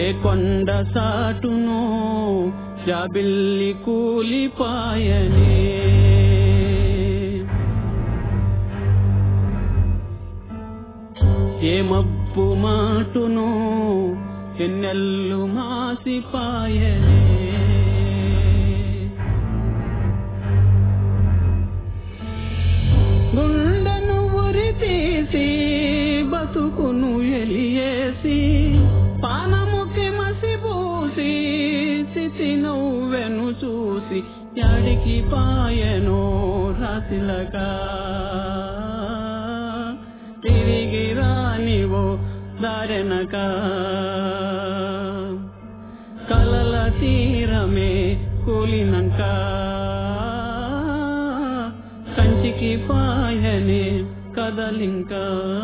కొండ సాటును జాబిల్లి కూలిపాయనే ఏ మబ్బు మాటును ఎన్నెల్లు మాసిపాయనే గుండెను ఉరి తీసి బతుకును ఎలియేసి పానముకి మసిపూసి చితి నవ్వెను చూసి యాడికి పాయనో రాసిలగా తిరిగి రానివో దారెనక కలల తీరమే కూలినంక కంచికి పాయనే కదలింకా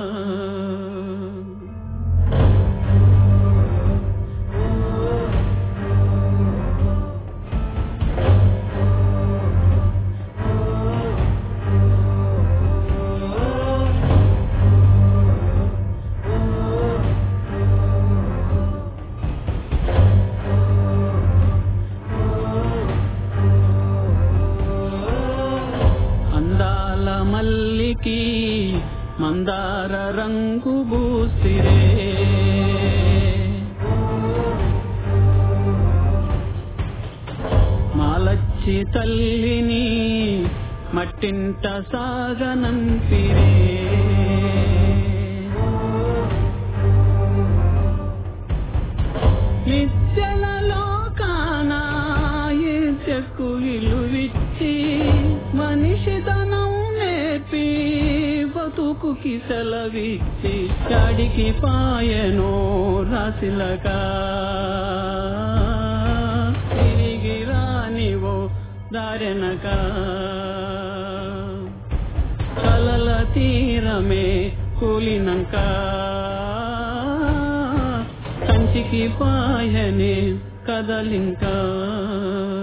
అందాల మల్లికి మందార రంగు బూసిరే మాలచ్చి తల్లిని మట్టింట సాగనంపిరే నిత్యలలో కానా చెక్కు విలువిచ్చి మనిషితనం నేర్పి బతుకుకి సెలవిచ్చి చాడికి పాయనో రాసిలగా తిరిగి రానివో దారెనక కలల తీరమే కూలినంక కంచికి పాయనే కదలింకా